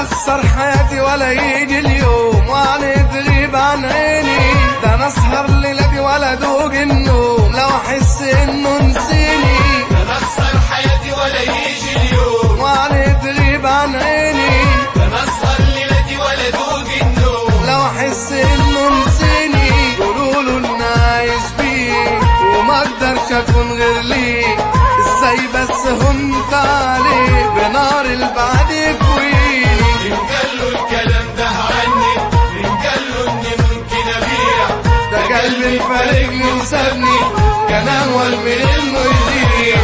اخسر حياتي ولا يجي اليوم وانا تغيب عن عيني ده انا اسهر ليلتي ولا دوق النوم لو احس انه نسيني انا اخسر حياتي ولا يجي اليوم وانا تغيب عن عيني انا اسهر ليلتي ولا دوق النوم لو احس انه نسيني قولوا له اني عايش بيه وما اقدرش اكون غير ليه ازاي بس هنت عليه بنار البعد يكويني إن قال له الكلام ده عني إن قال له إني ممكن أبيع ده قلبي فارقني وسابني كان اول من انه يضيع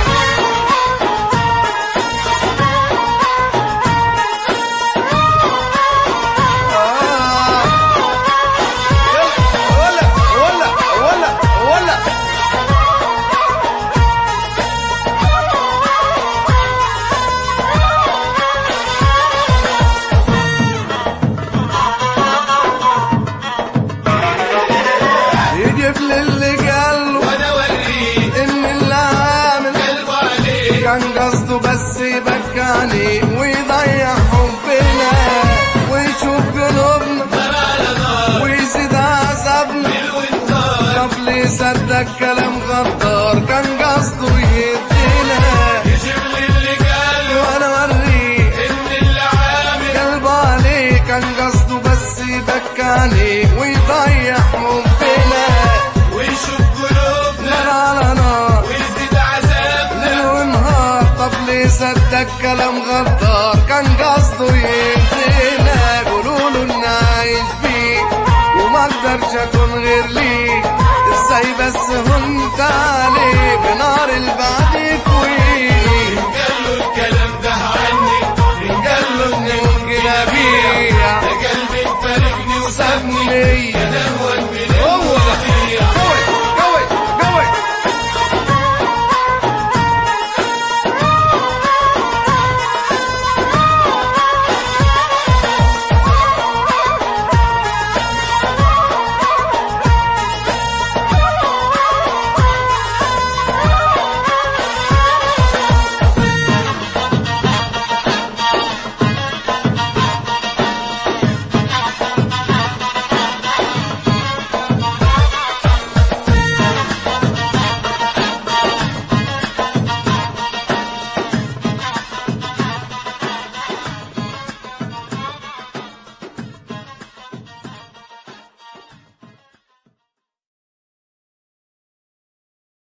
آه. ولا ولا ولا ولا يجيب لي اللي قال له وأنا أوريه ان اللي عامل قلبه عليه كان قصده بس يبكاني ويضيع حبنا ويشوف قلوبنا نار على نار ويزيد عذابنا حلو النار طب ليه صدق كلام غدار كان قصده يدينا يجيب لي اللي قال وانا اوريه إن اللي عامل قلبه عليه كان قصده بس يبكاني ويضيع حبنا ويشوف قلوبنا نار على نار ويزيد عذابنا ليل ونهار طب ليه صدق كلام غدار كان قصده يهدينا قولوا له اني عايش بيه وما اقدرش اكون غير ليه ازاي بس هنت عليه بنار البعد